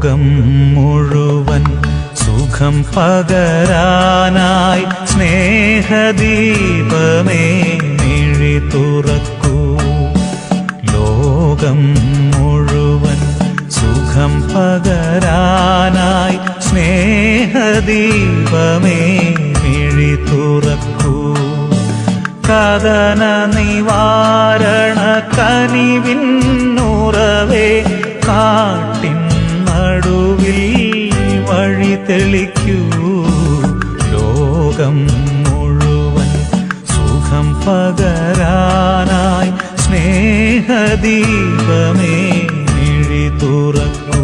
ലോകം മുഴുവൻ സുഖം പകരാനായി സ്നേഹദീപമേ മിഴി തുറക്കൂ ലോകം മുഴുവൻ സുഖം പകരാനായി സ്നേഹദീപമേ മിഴി തുറക്കൂ കഥന നിവാരണ കനിവിന്നുറവേ കാട്ടിൻ നടുവിൽ വഴി തെളിക്കൂ ലോകം മുഴുവൻ സുഖം പകരാനായി സ്നേഹദീപമേ മിഴി തുറക്കൂ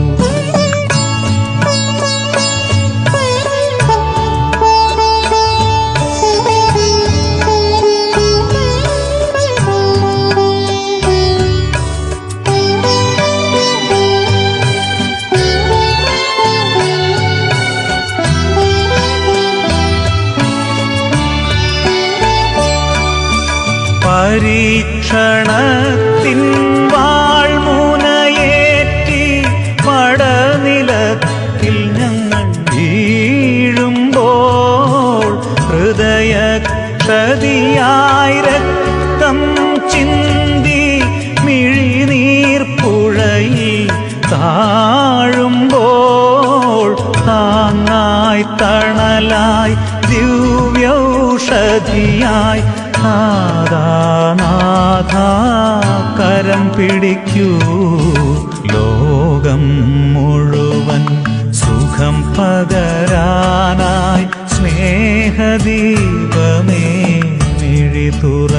പരീക്ഷണത്തിൻ വാൾമുനയേറ്റി പടനിലത്തിൽ ഞങ്ങൾ വീഴുമ്പോൾ ഹൃദയക്ഷതിയായി രക്തം ചിന്തി മിഴിനീർ പുഴയിൽ താഴുമ്പോൾ താങ്ങായി തണലായി ദിവ്യൗഷധിയായി നാദാനാഥ കരം പിടിക്കൂ ലോകം മുഴുവൻ സുഖം പകരാനായി സ്നേഹദീപമേ മിഴി തുറ